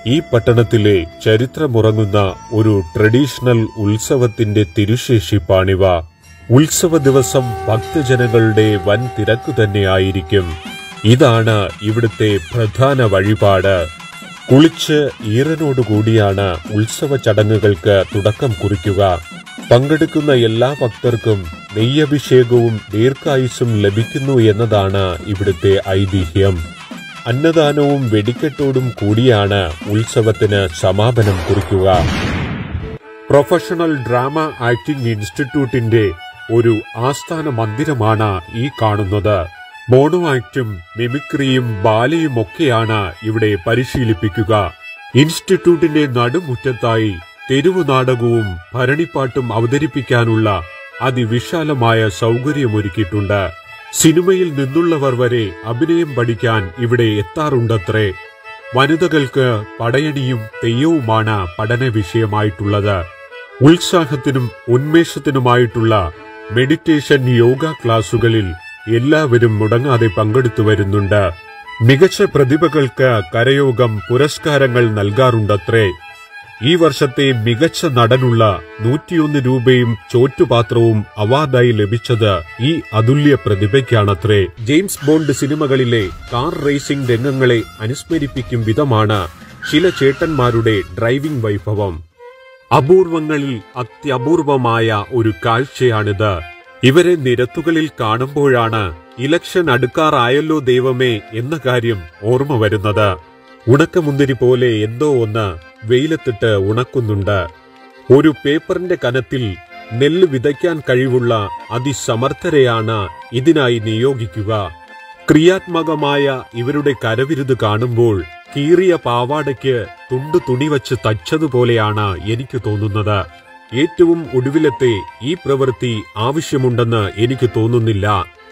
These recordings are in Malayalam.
ഈ പട്ടണത്തിലെ ചരിത്രമുറങ്ങുന്ന ഒരു ട്രഡീഷണൽ ഉത്സവത്തിന്റെ തിരുശേഷിപ്പാണിവ ഉത്സവ ദിവസം ഭക്തജനങ്ങളുടെ വൻ തിരക്കു തന്നെയായിരിക്കും ഇതാണ് ഇവിടുത്തെ പ്രധാന വഴിപാട് കുളിച്ച് ഈറനോടുകൂടിയാണ് ഉത്സവ ചടങ്ങുകൾക്ക് തുടക്കം കുറിക്കുക പങ്കെടുക്കുന്ന എല്ലാ ഭക്തർക്കും നെയ്യഭിഷേകവും ദീർഘായുസ്സും ലഭിക്കുന്നു എന്നതാണ് ഇവിടുത്തെ ഐതിഹ്യം അന്നദാനവും വെടിക്കെട്ടോടും കൂടിയാണ് ഉത്സവത്തിന് സമാപനം കുറിക്കുക പ്രൊഫഷണൽ ഡ്രാമ ആക്ടിംഗ് ഇൻസ്റ്റിറ്റ്യൂട്ടിന്റെ ഒരു ആസ്ഥാന മന്ദിരമാണ് ഈ കാണുന്നത് മോണോ ആക്ടും മിമിക്രിയും ബാലയും ഒക്കെയാണ് ഇവിടെ പരിശീലിപ്പിക്കുക ഇൻസ്റ്റിറ്റ്യൂട്ടിന്റെ നടുമുറ്റത്തായി തെരുവു നാടകവും ഭരണിപ്പാട്ടും അവതരിപ്പിക്കാനുള്ള അതിവിശാലമായ സൗകര്യമൊരുക്കിയിട്ടുണ്ട് സിനിമയിൽ നിന്നുള്ളവർ വരെ അഭിനയം പഠിക്കാൻ ഇവിടെ എത്താറുണ്ടത്രേ വനിതകൾക്ക് പടയണിയും തെയ്യവുമാണ് പഠന വിഷയമായിട്ടുള്ളത് ഉത്സാഹത്തിനും ഉന്മേഷത്തിനുമായിട്ടുള്ള മെഡിറ്റേഷൻ യോഗ ക്ലാസുകളിൽ എല്ലാവരും മുടങ്ങാതെ പങ്കെടുത്തു വരുന്നുണ്ട് മികച്ച പ്രതിഭകൾക്ക് കരയോഗം പുരസ്കാരങ്ങൾ നൽകാറുണ്ടത്രേ ഈ വർഷത്തെ മികച്ച നടനുള്ള നൂറ്റിയൊന്ന് രൂപയും ചോറ്റുപാത്രവും അവാർഡായി ലഭിച്ചത് ഈ അതുല്യ പ്രതിഭയ്ക്കാണത്രേ ജെയിംസ് ബോണ്ട് സിനിമകളിലെ കാർ റേസിംഗ് രംഗങ്ങളെ അനുസ്മരിപ്പിക്കും വിധമാണ് ചില ചേട്ടന്മാരുടെ ഡ്രൈവിംഗ് വൈഭവം അപൂർവങ്ങളിൽ അത്യപൂർവമായ ഒരു കാഴ്ചയാണിത് ഇവരെ നിരത്തുകളിൽ കാണുമ്പോഴാണ് ഇലക്ഷൻ അടുക്കാറായല്ലോ ദൈവമേ എന്ന കാര്യം ഓർമ്മ വരുന്നത് ഉണക്കമുന്തിരി പോലെ എന്തോ ഒന്ന് വെയിലത്തിട്ട് ഉണക്കുന്നുണ്ട് ഒരു പേപ്പറിന്റെ കനത്തിൽ നെല്ല് വിതയ്ക്കാൻ കഴിവുള്ള അതിസമർത്ഥരെയാണ് ഇതിനായി നിയോഗിക്കുക ക്രിയാത്മകമായ ഇവരുടെ കരവിരുത് കാണുമ്പോൾ കീറിയ പാവാടയ്ക്ക് തുണ്ടു തുണി വച്ച് തച്ചതുപോലെയാണ് എനിക്ക് തോന്നുന്നത് ഏറ്റവും ഒടുവിലത്തെ ഈ പ്രവൃത്തി ആവശ്യമുണ്ടെന്ന് എനിക്ക് തോന്നുന്നില്ല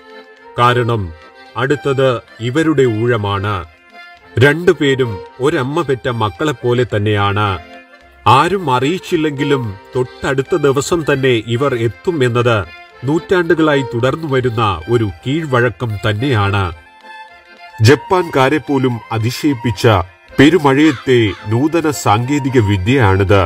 കാരണം അടുത്തത് ഇവരുടെ ഊഴമാണ് രണ്ടുപേരും ഒരമ്മ പെറ്റ മക്കളെപ്പോലെ തന്നെയാണ് ആരും അറിയിച്ചില്ലെങ്കിലും തൊട്ടടുത്ത ദിവസം തന്നെ ഇവർ എത്തും എന്നത് നൂറ്റാണ്ടുകളായി തുടർന്നു വരുന്ന ഒരു കീഴ്വഴക്കം തന്നെയാണ് ജപ്പാൻകാരെ പോലും അതിശയിപ്പിച്ച പെരുമഴയത്തെ നൂതന സാങ്കേതിക വിദ്യയാണിത്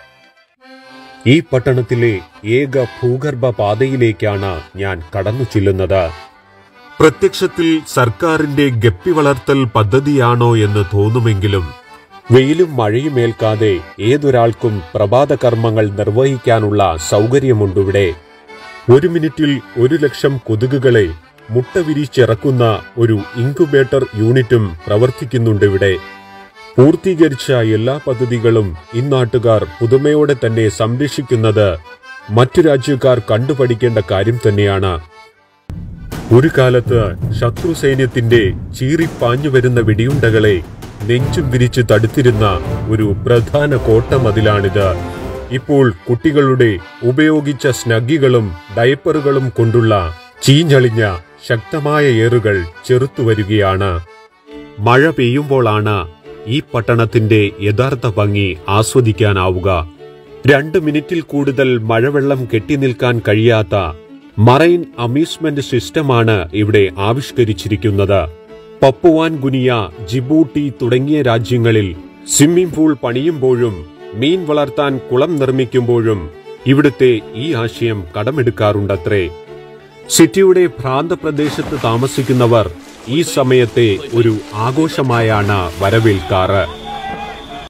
ഈ പട്ടണത്തിലെ ഏക ഭൂഗർഭ പാതയിലേക്കാണ് ഞാൻ കടന്നു ചെല്ലുന്നത് പ്രത്യക്ഷത്തിൽ സർക്കാരിന്റെ ഗപ്പി വളർത്തൽ പദ്ധതിയാണോ എന്ന് തോന്നുമെങ്കിലും വെയിലും മഴയുമേൽക്കാതെ ഏതൊരാൾക്കും പ്രഭാത കർമ്മങ്ങൾ നിർവഹിക്കാനുള്ള സൗകര്യമുണ്ടിവിടെ ഒരു മിനിറ്റിൽ ഒരു ലക്ഷം കൊതുകുകളെ മുട്ട വിരിച്ചിറക്കുന്ന ഒരു ഇൻക്യുബേറ്റർ യൂണിറ്റും പ്രവർത്തിക്കുന്നുണ്ടിവിടെ പൂർത്തീകരിച്ച എല്ലാ പദ്ധതികളും ഇന്നാട്ടുകാർ പുതുമയോടെ തന്നെ സംരക്ഷിക്കുന്നത് മറ്റു രാജ്യക്കാർ കണ്ടുപഠിക്കേണ്ട കാര്യം തന്നെയാണ് ഒരു കാലത്ത് ശത്രു സൈന്യത്തിന്റെ ചീറിപ്പാഞ്ഞു വരുന്ന വെടിയുണ്ടകളെ നെഞ്ചും വിരിച്ച് തടുത്തിരുന്ന ഒരു പ്രധാന കോട്ടമതിലാണിത് ഇപ്പോൾ കുട്ടികളുടെ ഉപയോഗിച്ച സ്നഗ്ഗികളും ഡയപ്പറുകളും കൊണ്ടുള്ള ചീഞ്ഞളിഞ്ഞ ശക്തമായ ഏറുകൾ ചെറുത്തുവരികയാണ് മഴ പെയ്യുമ്പോഴാണ് ഈ പട്ടണത്തിന്റെ യഥാർത്ഥ ഭംഗി ആസ്വദിക്കാനാവുക രണ്ട് മിനിറ്റിൽ കൂടുതൽ മഴവെള്ളം കെട്ടിനിൽക്കാൻ കഴിയാത്ത മറൈൻ അമ്യൂസ്മെന്റ് സിസ്റ്റമാണ് ഇവിടെ ആവിഷ്കരിച്ചിരിക്കുന്നത് പപ്പുവാൻ ഗുനിയ ജിബൂട്ടി തുടങ്ങിയ രാജ്യങ്ങളിൽ സ്വിമ്മിംഗ് പൂൾ പണിയുമ്പോഴും മീൻ വളർത്താൻ കുളം നിർമ്മിക്കുമ്പോഴും ഇവിടുത്തെ ഈ ആശയം കടമെടുക്കാറുണ്ടത്രേ സിറ്റിയുടെ ഭ്രാന്തപ്രദേശത്ത് താമസിക്കുന്നവർ ഈ സമയത്തെ ഒരു ആഘോഷമായാണ് വരവേൽക്കാറ്